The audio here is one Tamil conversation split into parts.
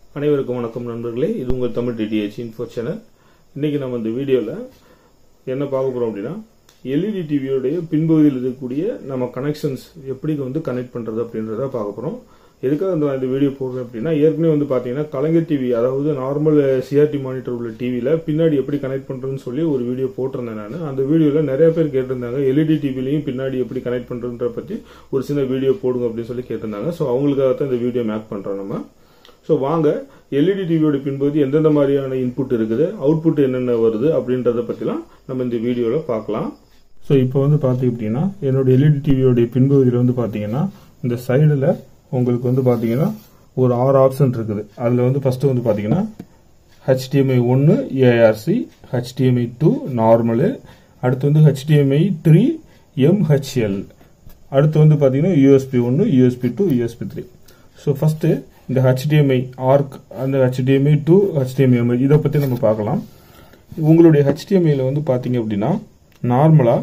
அனைவருக்கும் வணக்கம் நண்பர்களே இது உங்கள் தமிழ் டிடிஹெச் இன்ஃபோ சேனல் இன்னைக்கு நம்ம இந்த வீடியோவில் என்ன பார்க்க போறோம் அப்படின்னா எல்இடி டிவியோடைய பின்பகுதியில் இருக்கக்கூடிய நம்ம கனெக்ஷன்ஸ் எப்படி வந்து கனெக்ட் பண்றது அப்படின்றத பார்க்க போறோம் எதுக்காக இந்த இந்த வீடியோ போடுறேன் அப்படின்னா ஏற்கனவே வந்து பார்த்தீங்கன்னா கலைஞர் டிவி அதாவது நார்மல் சிஆர்டி மானிட்டர் உள்ள டிவியில் பின்னாடி எப்படி கனெக்ட் பண்ணுறதுன்னு சொல்லி ஒரு வீடியோ போட்டிருந்தேன் நான் அந்த வீடியோவில் நிறைய பேர் கேட்டிருந்தாங்க எல்இடி டிவிலையும் பின்னாடி எப்படி கனெக்ட் பண்ணுறதுன்ற பற்றி ஒரு சின்ன வீடியோ போடுங்க அப்படின்னு சொல்லி கேட்டிருந்தாங்க ஸோ அவங்களுக்காக தான் இந்த வீடியோ மேக் பண்ணுறோம் நம்ம ஸோ வாங்க எல்இடி டிவியோட பின்பகுதி எந்தெந்த மாதிரியான இன்புட் இருக்குது அவுட்புட் என்னென்ன வருது அப்படின்றத பற்றிலாம் நம்ம இந்த வீடியோவில் பார்க்கலாம் ஸோ இப்போ வந்து பார்த்தீங்க அப்படின்னா என்னோட எல்இடி டிவியோடைய பின்பகுதியில் வந்து பார்த்தீங்கன்னா இந்த சைடில் உங்களுக்கு வந்து பார்த்தீங்கன்னா ஒரு ஆறு ஆப்ஷன் இருக்குது அதில் வந்து ஃபஸ்ட்டு வந்து பார்த்தீங்கன்னா ஹெச்டிஎம்ஐ ஒன்று ஏஆர்சி ஹெச்டிஎம்ஐ டூ நார்மலு அடுத்து வந்து ஹெச்டிஎம்ஐ த்ரீ எம்ஹெச்எல் அடுத்து வந்து பார்த்தீங்கன்னா யூஎஸ்பி ஒன்று USB two USB three so first இந்த ஹெச்டிஎம்ஐ ஆர்க் அந்த ஹெச்டிஎம்ஐ டூ ஹெச்டிஎம்ஐ இதை பற்றி நம்ம பார்க்கலாம் உங்களுடைய ஹெச்டிஎம்ஐயில் வந்து பார்த்தீங்க அப்படின்னா நார்மலாக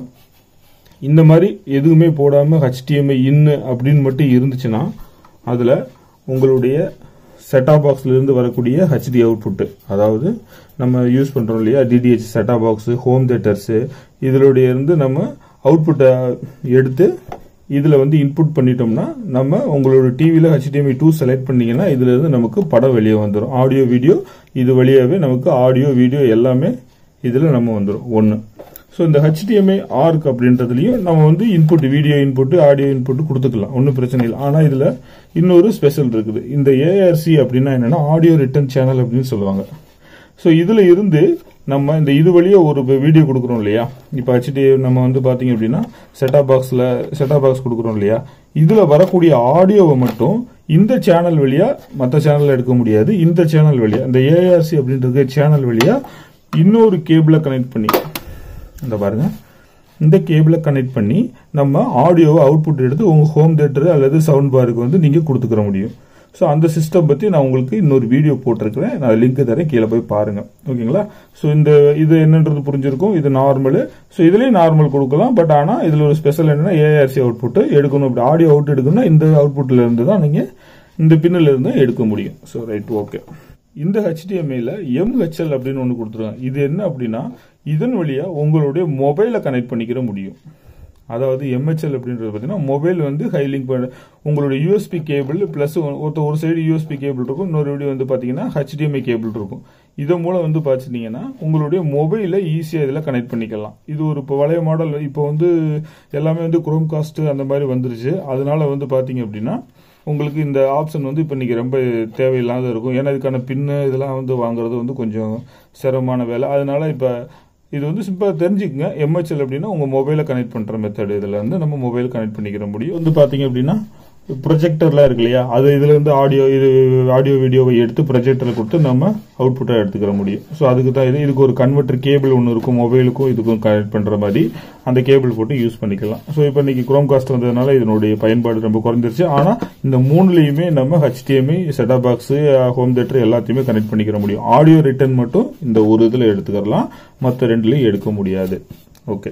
இந்த மாதிரி எதுவுமே போடாமல் ஹெச்டிஎம்ஐ இன்னு அப்படின்னு மட்டும் இருந்துச்சுன்னா அதில் உங்களுடைய செட்டாப் பாக்ஸ்லேருந்து வரக்கூடிய ஹெச்டி அவுட்புட்டு அதாவது நம்ம யூஸ் பண்ணுறோம் இல்லையா DTH set top box home theatres இதனுடைய இருந்து நம்ம அவுட்புட்டை எடுத்து இதில் வந்து இன்புட் பண்ணிட்டோம்னா நம்ம உங்களோட டிவியில் ஹெச்டிஎம்ஐ டூ செலக்ட் பண்ணீங்கன்னா இதுல இருந்து நமக்கு படம் வெளியே வந்துடும் ஆடியோ வீடியோ இது வழியாகவே நமக்கு ஆடியோ வீடியோ எல்லாமே இதில் நம்ம வந்துடும் ஒன்று ஸோ இந்த ஹெச்டிஎம்ஐ ஆர்க் அப்படின்றதுலையும் நம்ம வந்து input video input audio input கொடுத்துக்கலாம் ஒன்றும் பிரச்சனை இல்லை ஆனால் இதில் இன்னொரு ஸ்பெஷல் இருக்குது இந்த ஏஆர்சி அப்படின்னா என்னன்னா ஆடியோ ரிட்டர்ன் சேனல் அப்படின்னு சொல்லுவாங்க ஸோ இதில் இருந்து நம்ம இந்த இது வழியாக ஒரு வீடியோ கொடுக்குறோம் இல்லையா இப்போ ஹெச்டி நம்ம வந்து பார்த்தீங்க அப்படின்னா செட்டாப் பாக்ஸில் செட்டாப் பாக்ஸ் கொடுக்குறோம் இல்லையா இதில் வரக்கூடிய ஆடியோவை மட்டும் இந்த சேனல் வழியாக மற்ற சேனலில் எடுக்க முடியாது இந்த சேனல் வழியாக இந்த ஏஆர்சி அப்படின்றது சேனல் வழியாக இன்னொரு கேபிளை கனெக்ட் பண்ணி இந்த பாருங்க இந்த கேபிளை கனெக்ட் பண்ணி நம்ம ஆடியோவை அவுட்புட் எடுத்து உங்கள் ஹோம் தேட்டர் அல்லது சவுண்ட் பாருக்கு வந்து நீங்கள் கொடுத்துக்கிற முடியும் ஸோ அந்த சிஸ்டம் பற்றி நான் உங்களுக்கு இன்னொரு வீடியோ போட்டிருக்கிறேன் நான் லிங்க் தரேன் கீழே போய் பாருங்க ஓகேங்களா ஸோ இந்த இது என்னன்றது புரிஞ்சிருக்கும் இது நார்மலு ஸோ இதுலேயும் நார்மல் கொடுக்கலாம் பட் ஆனால் இதில் ஒரு ஸ்பெஷல் என்னன்னா ஏஆர்சி அவுட்புட் எடுக்கணும் அப்படி ஆடியோ அவுட் எடுக்கணும்னா இந்த அவுட்புட்ல இருந்து தான் நீங்கள் இந்த பின்னில் இருந்து எடுக்க முடியும் ஸோ ரைட் ஓகே இந்த ஹெச்டிஎம்ஐல எம்ஹெச்எல் அப்படின்னு ஒன்று கொடுத்துருக்காங்க இது என்ன அப்படின்னா இதன் வழியாக உங்களுடைய மொபைலை கனெக்ட் பண்ணிக்கிற முடியும் அதாவது எம்ஹெச்எல் அப்படின்றது பார்த்தீங்கன்னா மொபைல் வந்து ஹை லிங்க் பண்ண உங்களுடைய யூஎஸ்பி கேபிள் ப்ளஸ் ஒருத்த ஒரு சைடு யூஎஸ்பி கேபிள் இருக்கும் இன்னொரு வீடியோ வந்து பார்த்தீங்கன்னா ஹெச்டிஎம்ஐ கேபிள் இருக்கும் இதன் மூலம் வந்து பார்த்துட்டீங்கன்னா உங்களுடைய மொபைலை ஈஸியாக இதில் கனெக்ட் பண்ணிக்கலாம் இது ஒரு இப்போ பழைய மாடல் இப்போ வந்து எல்லாமே வந்து குரோம் காஸ்ட் அந்த மாதிரி வந்துருச்சு அதனால வந்து பார்த்தீங்க அப்படின்னா உங்களுக்கு இந்த ஆப்ஷன் வந்து இப்போ இன்றைக்கி ரொம்ப தேவையில்லாத இருக்கும் ஏன்னா இதுக்கான பின்னு இதெல்லாம் வந்து வாங்குறது வந்து கொஞ்சம் சிரமமான வேலை அதனால இப்போ இது வந்து சிம்பிளாக தெரிஞ்சுக்கங்க எம்ஹெச்எல் அப்படின்னா உங்கள் மொபைலை கனெக்ட் பண்ணுற மெத்தட் இதில் வந்து நம்ம மொபைல் கனெக்ட் பண்ணிக்கிற முடியும் வந்து பார்த்தீங்க அப்படின்னா ப்ரொஜெக்டர்லாம் இருக்கு இல்லையா அது இதுல இருந்து ஆடியோ இது ஆடியோ வீடியோவை எடுத்து ப்ரொஜெக்டரில் கொடுத்து நம்ம அவுட்புட்டாக எடுத்துக்கிற முடியும் ஸோ அதுக்கு தான் இது இதுக்கு ஒரு கன்வெர்டர் கேபிள் ஒன்று இருக்கும் மொபைலுக்கும் இதுக்கும் கனெக்ட் பண்ணுற மாதிரி அந்த கேபிள் போட்டு யூஸ் பண்ணிக்கலாம் ஸோ இப்போ இன்னைக்கு குரோம் காஸ்ட் வந்ததுனால இதனுடைய பயன்பாடு ரொம்ப குறைஞ்சிருச்சு ஆனால் இந்த மூணுலையுமே நம்ம HDMI set top box home theatre எல்லாத்தையுமே கனெக்ட் பண்ணிக்கிற முடியும் ஆடியோ ரிட்டர்ன் மட்டும் இந்த ஒரு இதில் எடுத்துக்கலாம் மற்ற ரெண்டுலையும் எடுக்க முடியாது ஓகே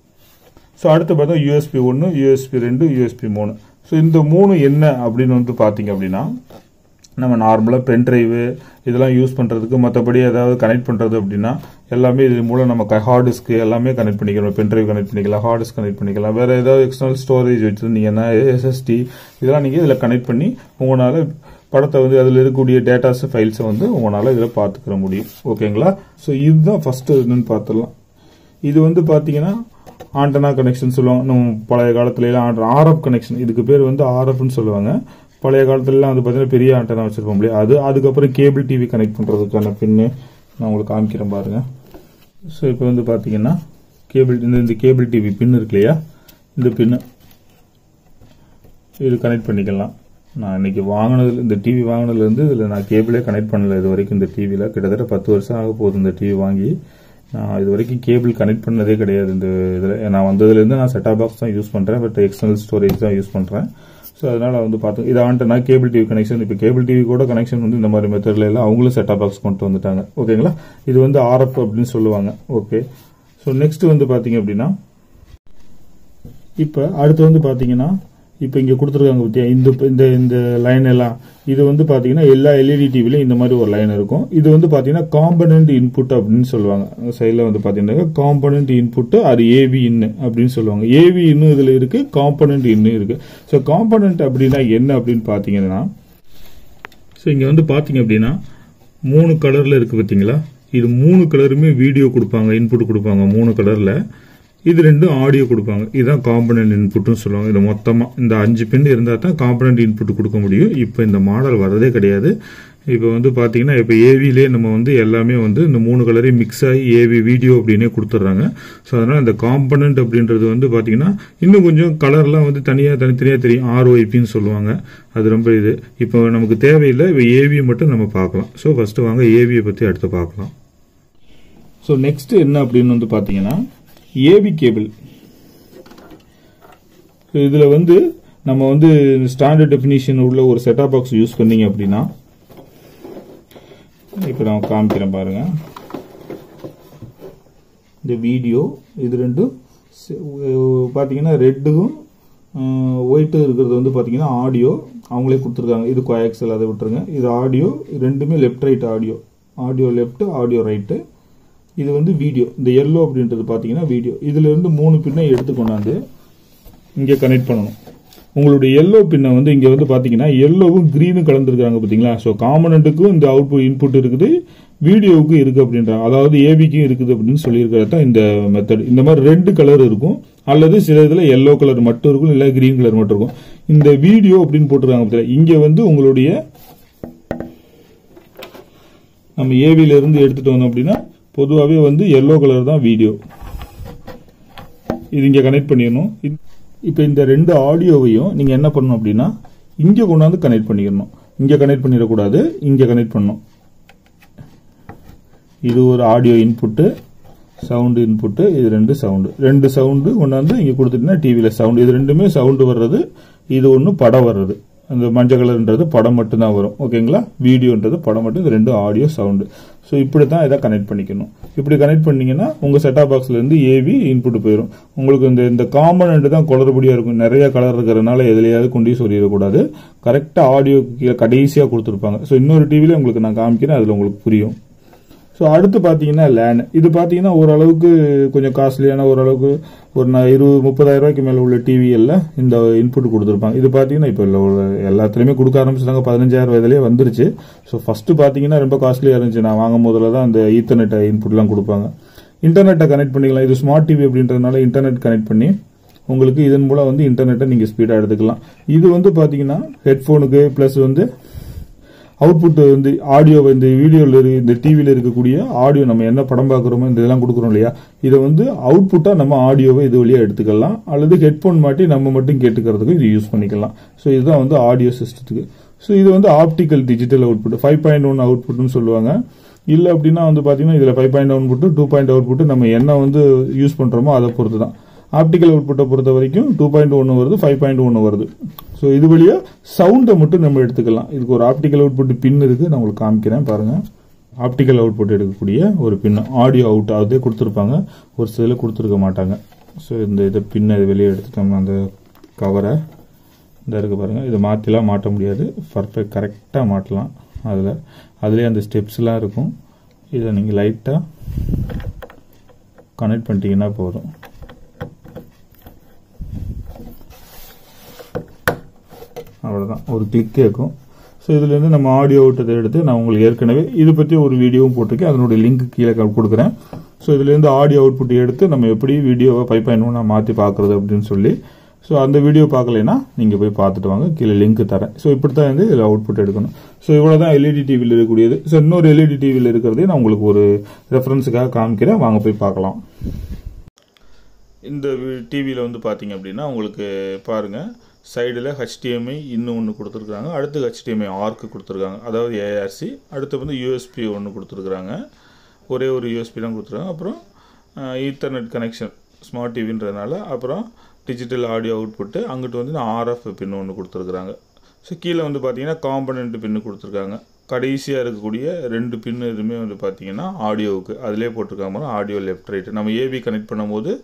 ஸோ அடுத்து பார்த்தா யூஎஸ்பி ஒன்று யூஎஸ்பி ரெண்டு யூஎஸ்பி மூணு ஸோ இந்த மூணு என்ன அப்படின்னு வந்து பார்த்தீங்க அப்படின்னா நம்ம நார்மலாக பென் டிரைவு இதெல்லாம் யூஸ் பண்ணுறதுக்கு மற்றபடி ஏதாவது கனெக்ட் பண்ணுறது அப்படின்னா எல்லாமே இது மூலம் நம்ம ஹார்ட் டிஸ்க்கு எல்லாமே கனெக்ட் பண்ணிக்கலாம் பென் டிரைவ் கனெக்ட் பண்ணிக்கலாம் ஹார்ட் டிஸ்க் கனெக்ட் பண்ணிக்கலாம் வேறு ஏதாவது எக்ஸ்டர்னல் ஸ்டோரேஜ் வச்சுருந்தீங்கன்னா எஸ்எஸ்டி இதெல்லாம் நீங்கள் இதில் கனெக்ட் பண்ணி உங்களால் படத்தை வந்து அதில் இருக்கக்கூடிய டேட்டாஸ் ஃபைல்ஸை வந்து உங்களால் இதில் பார்த்துக்கிற முடியும் ஓகேங்களா ஸோ இதுதான் ஃபஸ்ட்டு என்னன்னு பார்த்துடலாம் இது வந்து பார்த்தீங்கன்னா ஆண்டனா கனெக்ஷன் சொல்லுவாங்க நம்ம பழைய காலத்துலலாம் ஆர்எஃப் கனெக்ஷன் இதுக்கு பேர் வந்து ஆர்எஃப்னு சொல்லுவாங்க பழைய காலத்துலலாம் வந்து பார்த்தீங்கன்னா பெரிய ஆண்டனா வச்சிருப்போம் இல்லையா அது அதுக்கப்புறம் கேபிள் டிவி கனெக்ட் பண்ணுறதுக்கான பின்னு நான் உங்களுக்கு காமிக்கிறேன் பாருங்க ஸோ இப்போ வந்து பார்த்தீங்கன்னா கேபிள் இந்த இந்த கேபிள் டிவி பின் இருக்கு இல்லையா இந்த பின்னு இது கனெக்ட் பண்ணிக்கலாம் நான் இன்னைக்கு வாங்கினதுல இந்த டிவி வாங்கினதுலேருந்து இதில் நான் கேபிளே கனெக்ட் பண்ணல இது வரைக்கும் இந்த டிவியில் கிட்டத்தட்ட பத்து வருஷம் ஆக போகுது இந்த டிவி வாங்கி நான் இது வரைக்கும் கேபிள் கனெக்ட் பண்ணதே கிடையாது இந்த இதில் நான் வந்ததுலேருந்து நான் செட்டாப் பாக்ஸ் தான் யூஸ் பண்ணுறேன் பட் எக்ஸ்டர்னல் ஸ்டோரேஜ் தான் யூஸ் பண்ணுறேன் ஸோ அதனால் வந்து பார்த்தோம் இதை வந்துட்டு நான் கேபிள் டிவி கனெக்ஷன் இப்போ கேபிள் டிவி கூட கனெக்ஷன் வந்து இந்த மாதிரி மெத்தடில் எல்லாம் அவங்களும் செட்டாப் பாக்ஸ் கொண்டு வந்துட்டாங்க ஓகேங்களா இது வந்து ஆர்எஃப் அப்படின்னு சொல்லுவாங்க ஓகே ஸோ நெக்ஸ்ட் வந்து பார்த்தீங்க அப்படின்னா இப்போ அடுத்து வந்து பார்த்தீங்கன்னா இப்போ இங்கே கொடுத்துருக்காங்க பார்த்தியா இந்த இந்த இந்த லைன் எல்லாம் இது வந்து பார்த்தீங்கன்னா எல்லா எல்இடி டிவிலையும் இந்த மாதிரி ஒரு லைன் இருக்கும் இது வந்து பார்த்தீங்கன்னா காம்பனண்ட் இன்புட் அப்படின்னு சொல்லுவாங்க சைடில் வந்து பார்த்தீங்கன்னா காம்பனண்ட் இன்புட் அது ஏவி இன்னு அப்படின்னு சொல்லுவாங்க ஏவி இன்னும் இதில் இருக்கு காம்பனண்ட் இன்னும் இருக்கு ஸோ காம்பனண்ட் அப்படின்னா என்ன அப்படின்னு பார்த்தீங்கன்னா ஸோ இங்கே வந்து பார்த்தீங்க அப்படின்னா மூணு கலரில் இருக்குது பார்த்தீங்களா இது மூணு கலருமே வீடியோ கொடுப்பாங்க இன்புட் கொடுப்பாங்க மூணு கலரில் இது ரெண்டும் ஆடியோ கொடுப்பாங்க இதுதான் காம்பனண்ட் இன்புட்னு சொல்லுவாங்க இது மொத்தமாக இந்த அஞ்சு பின் இருந்தால் தான் காம்பனண்ட் இன்புட் கொடுக்க முடியும் இப்போ இந்த மாடல் வரதே கிடையாது இப்போ வந்து பார்த்தீங்கன்னா இப்போ ஏவிலே நம்ம வந்து எல்லாமே வந்து இந்த மூணு கலரையும் மிக்ஸ் ஆகி ஏவி வீடியோ அப்படின்னே கொடுத்துட்றாங்க ஸோ அதனால் இந்த காம்பனண்ட் அப்படின்றது வந்து பார்த்தீங்கன்னா இன்னும் கொஞ்சம் கலர்லாம் வந்து தனியாக தனித்தனியாக தெரியும் ஆர்ஓஐபின்னு சொல்லுவாங்க அது ரொம்ப இது இப்போ நமக்கு தேவையில்லை இப்போ ஏவியை மட்டும் நம்ம பார்க்கலாம் ஸோ ஃபஸ்ட்டு வாங்க ஏவியை பற்றி அடுத்து பார்க்கலாம் ஸோ நெக்ஸ்ட் என்ன அப்படின்னு வந்து பார்த்தீங்கன்னா ஏவி கேபிள் இதில் வந்து நம்ம வந்து ஸ்டாண்டர்ட் டெஃபினிஷன் உள்ள ஒரு செட்டாப் பாக்ஸ் யூஸ் பண்ணீங்க அப்படின்னா இப்போ நான் காமிக்கிறேன் பாருங்க இந்த வீடியோ இது ரெண்டும் பார்த்தீங்கன்னா ரெட்டுக்கும் ஒயிட்டு இருக்கிறது வந்து பார்த்தீங்கன்னா ஆடியோ அவங்களே கொடுத்துருக்காங்க இது கோயாக்சல் அதை விட்டுருங்க இது ஆடியோ ரெண்டுமே left right audio audio left audio right இது வந்து வீடியோ இந்த எல்லோ அப்படின்றது பார்த்தீங்கன்னா வீடியோ இதுல இருந்து மூணு பின்னை எடுத்து கொண்டாந்து இங்கே கனெக்ட் பண்ணணும் உங்களுடைய எல்லோ பின்னை வந்து இங்கே வந்து பார்த்தீங்கன்னா எல்லோவும் க்ரீனும் கலந்துருக்காங்க பார்த்தீங்களா ஸோ காமனண்ட்டுக்கும் இந்த அவுட்புட் இன்புட் இருக்குது வீடியோவுக்கும் இருக்குது அப்படின்றாங்க அதாவது ஏபிக்கும் இருக்குது அப்படின்னு சொல்லியிருக்கிறது தான் இந்த மெத்தட் இந்த மாதிரி ரெண்டு கலர் இருக்கும் அல்லது சில இதில் எல்லோ கலர் மட்டும் இருக்கும் இல்லை கிரீன் கலர் மட்டும் இருக்கும் இந்த வீடியோ அப்படின்னு போட்டிருக்காங்க பார்த்தீங்களா இங்கே வந்து உங்களுடைய நம்ம ஏவில இருந்து எடுத்துட்டு வந்தோம் அப்படின்னா பொதுவாகவே வந்து எல்லோ கலர் தான் வீடியோ இது இங்கே கனெக்ட் பண்ணிடணும் இப்போ இந்த ரெண்டு ஆடியோவையும் நீங்கள் என்ன பண்ணணும் அப்படின்னா இங்கே கொண்டாந்து கனெக்ட் பண்ணிடணும் இங்கே கனெக்ட் பண்ணிடக்கூடாது இங்கே கனெக்ட் பண்ணணும் இது ஒரு ஆடியோ இன்புட்டு சவுண்டு இன்புட்டு இது ரெண்டு சவுண்டு ரெண்டு சவுண்டு கொண்டாந்து இங்கே கொடுத்துட்டீங்கன்னா டிவியில் சவுண்டு இது ரெண்டுமே சவுண்டு வர்றது இது ஒன்று படம் வர்றது அந்த மஞ்சள் கலர்ன்றது படம் மட்டும்தான் வரும் ஓகேங்களா வீடியோன்றது படம் மட்டும் இது ரெண்டு ஆடியோ சவுண்டு ஸோ இப்படி தான் இதை கனெக்ட் பண்ணிக்கணும் இப்படி கனெக்ட் பண்ணீங்கன்னா உங்கள் செட்டாப் பாக்ஸ்லேருந்து ஏவி இன்புட் போயிடும் உங்களுக்கு இந்த இந்த காம்பனண்ட் தான் குளறுபடியாக இருக்கும் நிறைய கலர் இருக்கிறதுனால எதுலையாவது கொண்டு சொல்லிடக்கூடாது கரெக்டாக ஆடியோ கடைசியாக கொடுத்துருப்பாங்க ஸோ இன்னொரு டிவியில் உங்களுக்கு நான் காமிக்கிறேன் அதில் உங்களுக்கு புரியும் ஸோ அடுத்து பார்த்தீங்கன்னா லேன் இது பார்த்தீங்கன்னா ஓரளவுக்கு கொஞ்சம் காஸ்ட்லியான ஓரளவுக்கு ஒரு நான் இருபது முப்பதாயிரம் ரூபாய்க்கு மேலே உள்ள டிவி எல்லாம் இந்த இன்புட் கொடுத்துருப்பாங்க இது பார்த்தீங்கன்னா இப்போ இல்லை எல்லாத்துலேயுமே கொடுக்க ஆரம்பிச்சிட்டாங்க பதினஞ்சாயிரம் வயதுலேயே வந்துருச்சு ஸோ ஃபஸ்ட்டு பார்த்தீங்கன்னா ரொம்ப காஸ்ட்லியாக இருந்துச்சு நான் வாங்கும் போதில் தான் அந்த ஈத்தர்நெட் இன்புட்லாம் கொடுப்பாங்க இன்டர்நெட்டை கனெக்ட் பண்ணிக்கலாம் இது ஸ்மார்ட் டிவி அப்படின்றதுனால இன்டர்நெட் கனெக்ட் பண்ணி உங்களுக்கு இதன் மூலம் வந்து இன்டர்நெட்டை நீங்கள் ஸ்பீடாக எடுத்துக்கலாம் இது வந்து பார்த்தீங்கன்னா ஹெட்ஃபோனுக்கு ப்ளஸ் வந்து அவுட்புட் வந்து ஆடியோ இந்த வீடியோவில் இந்த டிவியில் இருக்கக்கூடிய ஆடியோ நம்ம என்ன படம் பார்க்குறோமோ இந்த இதெல்லாம் கொடுக்குறோம் இல்லையா இதை வந்து அவுட்புட்டாக நம்ம ஆடியோவை இது வழியாக எடுத்துக்கலாம் அல்லது ஹெட்ஃபோன் மாட்டி நம்ம மட்டும் கேட்டுக்கிறதுக்கு இது யூஸ் பண்ணிக்கலாம் ஸோ இதுதான் வந்து ஆடியோ சிஸ்டத்துக்கு ஸோ இது வந்து optical digital output five point one அவுட்புட்னு சொல்லுவாங்க இல்லை அப்படின்னா வந்து பார்த்தீங்கன்னா இதில் five point output two point output நம்ம என்ன வந்து யூஸ் பண்ணுறோமோ அதை பொறுத்து தான் ஆப்டிக்கல் அவுட்புட்டை பொறுத்த வரைக்கும் டூ பாயிண்ட் ஒன்று வருது ஃபைவ் பாயிண்ட் ஒன்று வருது ஸோ இது வழியாக சவுண்டை மட்டும் நம்ம எடுத்துக்கலாம் இதுக்கு ஒரு ஆப்டிக்கல் அவுட்புட் பின் இருக்குது நான் உங்களுக்கு காமிக்கிறேன் பாருங்கள் ஆப்டிக்கல் அவுட்புட் எடுக்கக்கூடிய ஒரு பின் ஆடியோ அவுட் அதே கொடுத்துருப்பாங்க ஒரு சில கொடுத்துருக்க மாட்டாங்க ஸோ இந்த இதை பின்னை வெளியே எடுத்துட்டோம்னா அந்த கவரை இந்த இருக்குது பாருங்கள் இதை மாற்றிலாம் மாட்ட முடியாது பர்ஃபெக்ட் கரெக்டாக மாட்டலாம் அதில் அதுலேயே அந்த ஸ்டெப்ஸ்லாம் இருக்கும் இதை நீங்கள் லைட்டாக கனெக்ட் பண்ணிட்டீங்கன்னா போதும் அவ்வளோதான் ஒரு கிளிக் கேட்கும் ஸோ இதுலேருந்து நம்ம ஆடியோ விட்டதை எடுத்து நான் உங்களுக்கு ஏற்கனவே இது பற்றி ஒரு வீடியோவும் போட்டிருக்கேன் அதனுடைய லிங்க் கீழே கொடுக்குறேன் ஸோ இதுலேருந்து ஆடியோ அவுட்புட் எடுத்து நம்ம எப்படி வீடியோவை ஃபைவ் பாயிண்ட் ஒன்னாக மாற்றி பார்க்குறது அப்படின்னு சொல்லி ஸோ அந்த வீடியோ பார்க்கலைன்னா நீங்கள் போய் பார்த்துட்டு வாங்க கீழே லிங்க் தரேன் ஸோ இப்படி தான் வந்து இதில் அவுட்புட் எடுக்கணும் ஸோ இவ்வளோ தான் எல்இடி டிவியில் இருக்கக்கூடியது ஸோ இன்னொரு எல்இடி டிவியில் இருக்கிறதே நான் உங்களுக்கு ஒரு ரெஃபரன்ஸுக்காக காமிக்கிறேன் வாங்க போய் பார்க்கலாம் இந்த டிவியில் வந்து பார்த்தீங்க அப்படின்னா உங்களுக்கு பாருங்கள் சைடில் ஹெச்டிஎம்ஐ இன்னும் ஒன்று கொடுத்துருக்காங்க அடுத்து ஹெச்டிஎம்ஐ ஆர்க்கு கொடுத்துருக்காங்க அதாவது ஏஆர்சி அடுத்து வந்து யூஎஸ்பி ஒன்று கொடுத்துருக்குறாங்க ஒரே ஒரு யூஎஸ்பி தான் கொடுத்துருக்காங்க அப்புறம் ஈத்தர்நெட் கனெக்ஷன் ஸ்மார்ட் டிவின்றதுனால அப்புறம் டிஜிட்டல் ஆடியோ அவுட்புட்டு அங்கிட்டு வந்து ஆர்எஃப் பின் ஒன்று கொடுத்துருக்குறாங்க ஸோ கீழே வந்து பார்த்தீங்கன்னா காம்பனண்ட் பின்னு கொடுத்துருக்காங்க கடைசியாக இருக்கக்கூடிய ரெண்டு பின்னு எதுவுமே வந்து பார்த்தீங்கன்னா ஆடியோவுக்கு அதிலே போட்டிருக்காங்க ஆடியோ லெஃப்ட் ரைட் நம்ம ஏபி கனெக்ட் பண்ணும்போது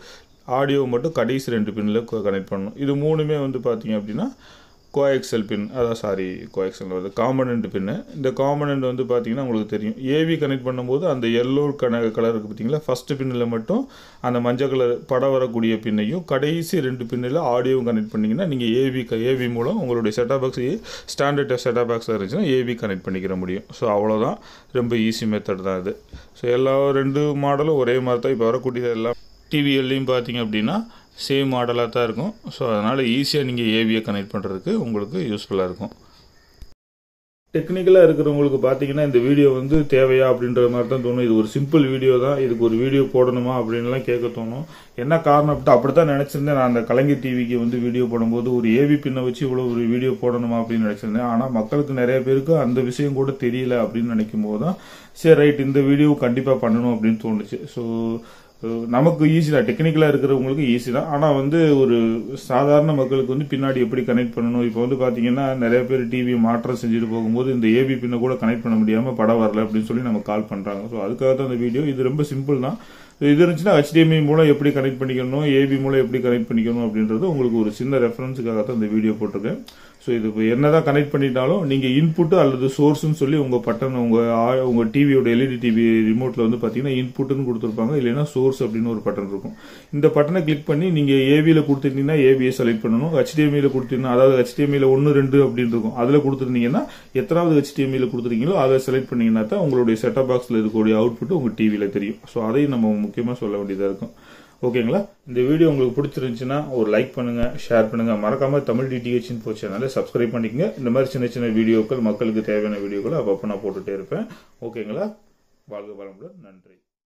ஆடியோ மட்டும் கடைசி ரெண்டு பின்னில் கனெக்ட் பண்ணணும் இது மூணுமே வந்து பார்த்தீங்க அப்படின்னா கோஎக்சல் பின் அதான் சாரி கோஎக்சல் வருது காம்பனண்ட் பின்னு இந்த காம்பனண்ட் வந்து பார்த்தீங்கன்னா உங்களுக்கு தெரியும் ஏவி கனெக்ட் பண்ணும்போது அந்த எல்லோ கன கலர் இருக்குது பார்த்தீங்களா ஃபஸ்ட்டு பின்னில் மட்டும் அந்த மஞ்சள் கலர் படம் வரக்கூடிய பின்னையும் கடைசி ரெண்டு பின்னில் ஆடியோவும் கனெக்ட் பண்ணிங்கன்னா நீங்கள் ஏவி ஏவி மூலம் உங்களுடைய set top box standard set top box இருந்துச்சுன்னா ஏவி கனெக்ட் பண்ணிக்கிற முடியும் ஸோ அவ்வளோதான் ரொம்ப ஈஸி மெத்தட் தான் இது ஸோ எல்லா ரெண்டு மாடலும் ஒரே மாதிரி தான் இப்போ வரக்கூடிய எல்லாம் டிவிஎல்லையும் பார்த்தீங்க அப்படின்னா சேம் மாடலாக தான் இருக்கும் ஸோ அதனால் ஈஸியாக நீங்கள் ஏவியை கனெக்ட் பண்ணுறதுக்கு உங்களுக்கு யூஸ்ஃபுல்லாக இருக்கும் டெக்னிக்கலாக இருக்கிறவங்களுக்கு பார்த்தீங்கன்னா இந்த வீடியோ வந்து தேவையா அப்படின்ற மாதிரி தான் தோணும் இது ஒரு சிம்பிள் வீடியோ தான் இதுக்கு ஒரு வீடியோ போடணுமா அப்படின்லாம் கேட்க தோணும் என்ன காரணம் அப்படின்ட்டு அப்படி தான் நினச்சிருந்தேன் நான் அந்த கலைஞர் டிவிக்கு வந்து வீடியோ போடும்போது ஒரு ஏவி பின்னை வச்சு இவ்வளோ ஒரு வீடியோ போடணுமா அப்படின்னு நினச்சிருந்தேன் ஆனால் மக்களுக்கு நிறைய பேருக்கு அந்த விஷயம் கூட தெரியல அப்படின்னு நினைக்கும் போது தான் சரி ரைட் இந்த வீடியோ கண்டிப்பாக பண்ணணும் அப்படின்னு தோணுச்சு ஸோ நமக்கு ஈஸி தான் டெக்னிக்கலாக இருக்கிறவங்களுக்கு ஈஸி தான் ஆனால் வந்து ஒரு சாதாரண மக்களுக்கு வந்து பின்னாடி எப்படி கனெக்ட் பண்ணணும் இப்போ வந்து பார்த்தீங்கன்னா நிறைய பேர் டிவி மாற்றம் செஞ்சுட்டு போகும்போது இந்த ஏபி பின்னை கூட கனெக்ட் பண்ண முடியாமல் படம் வரல அப்படின்னு சொல்லி நம்ம கால் பண்ணுறாங்க ஸோ அதுக்காக தான் இந்த வீடியோ இது ரொம்ப சிம்பிள் தான் இது இருந்துச்சுன்னா HDMI மூலம் எப்படி கனெக்ட் பண்ணிக்கணும் ஏபி மூலம் எப்படி கனெக்ட் பண்ணிக்கணும் அப்படின்றது உங்களுக்கு ஒரு சின்ன ரெஃபரன்ஸுக்காக தான் இந்த வீடியோ போட்டிருக்கேன் ஸோ இது இப்போ என்னதான் கனெக்ட் பண்ணிட்டாலும் நீங்கள் இன்புட் அல்லது சோர்ஸ்னு சொல்லி உங்கள் பட்டன் உங்கள் ஆ- உங்கள் டிவியோட எல்இடி டிவி ரிமோட்டில் வந்து பார்த்தீங்கன்னா இன்புட்னு கொடுத்துருப்பாங்க இல்லைன்னா சோர்ஸ் அப்படின்னு ஒரு பட்டன் இருக்கும் இந்த பட்டனை கிளிக் பண்ணி நீங்கள் ஏவியில் கொடுத்துருந்தீங்கன்னா ஏவியை செலக்ட் பண்ணணும் ஹெச்டிஎம்ஐயில் கொடுத்தீங்கன்னா அதாவது ஹெச்டிஎம்ஐயில் ஒன்று ரெண்டு அப்படின்னு இருக்கும் அதில் கொடுத்துருந்தீங்கன்னா எத்தனாவது ஹெச்டிஎம்ஐயில் கொடுத்துருக்கீங்களோ அதை செலக்ட் பண்ணீங்கன்னா தான் உங்களுடைய செட்டப் பாக்ஸில் இருக்கக்கூடிய அவுட்புட் உங்கள் டிவியில் தெரியும் ஸோ அதையும் நம்ம முக்கியமாக சொல்ல வேண்டியதாக இருக்கும் ஓகேங்களா இந்த வீடியோ உங்களுக்கு பிடிச்சிருந்துச்சுன்னா ஒரு லைக் பண்ணுங்க ஷேர் பண்ணுங்க மறக்காம தமிழ் டிடிஹெச் இன்ஃபோ சேனலை சப்ஸ்கிரைப் பண்ணிக்கங்க இந்த மாதிரி சின்ன சின்ன வீடியோக்கள் மக்களுக்கு தேவையான வீடியோக்களை அப்பப்போ நான் போட்டுட்டே இருப்பேன் ஓகேங்களா வாழ்க வளமுடன் நன்றி